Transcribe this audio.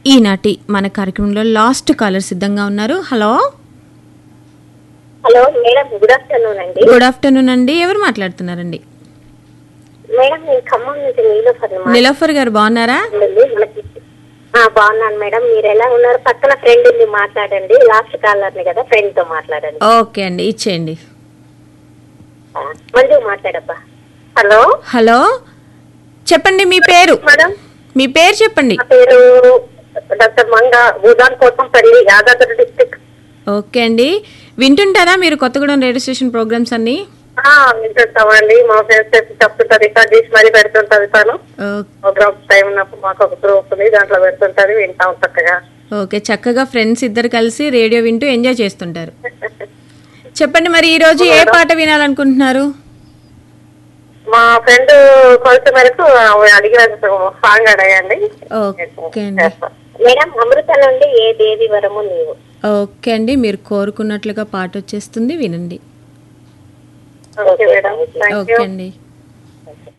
ఈనాటి మన కార్యక్రమంలో లాస్ట్ కాలర్ సిద్ధంగా ఉన్నారు hello hello madam good afternoon అండి గుడ్ ఆఫ్టర్నూన్ అండి ఎవరు మాట్లాడుతున్నారండి మేడం నేను ఖమ్మం నుంచి నీలోఫర్ నిలోఫర్ గారు బాగున్నారా మాట్లాడండి మనకి ఆ, బాగున్నాను మేడం మీరు ఎలా ఉన్నారు పక్కన ఫ్రెండ్ ఉంది మాట్లాడండి లాస్ట్ కాలర్ ని కదా ఫ్రెండ్ తో మాట్లాడండి ఓకే అండి ఇచ్చేయండి ఆ, మంచిగా మాట్లాడబ్బా హలో హలో చెప్పండి మీ పేరు మేడం మీ పేరు చెప్పండి నా పేరు డాక్టర్ మంగ భూదాన్ కోసం పల్లి యాదాద్రి డిస్టిక్ ఓకే అండి వింటుంటారా మీరు కొత్తగూడెం రేడియో స్టేషన్ ప్రోగ్రామ్స్ అన్ని వింటుంటామండి మా ఫ్రెండ్స్ చెప్తుంటారు రికార్డ్ చేసి మరీ పెడుతుంటది తను ఓ- ప్రోగ్రామ్స్ టైం ఉన్నప్పుడు మాకు ఒక గ్రూప్ ఉంది దాంట్లో పెడుతుంటది వింటాం చక్కగా ఓకే చక్కగా ఫ్రెండ్స్ ఇద్దరు కలిసి రేడియో వింటూ ఎంజాయ్ చేస్తుంటారు చెప్పండి మరి ఈ రోజు ఏ పాట వినాలనుకుంటున్నారు మా ఫ్రెండ్ కొలత మేరకు అడిగిన సాంగ్ అడగండి ఓకే అండి మేడం అమృత నుండి ఏ దేవి వరము నీవు ఓకే అండి మీరు కోరుకున్నట్లుగా పాట వచ్చేస్తుంది వినండి okay madam thank okay you అండి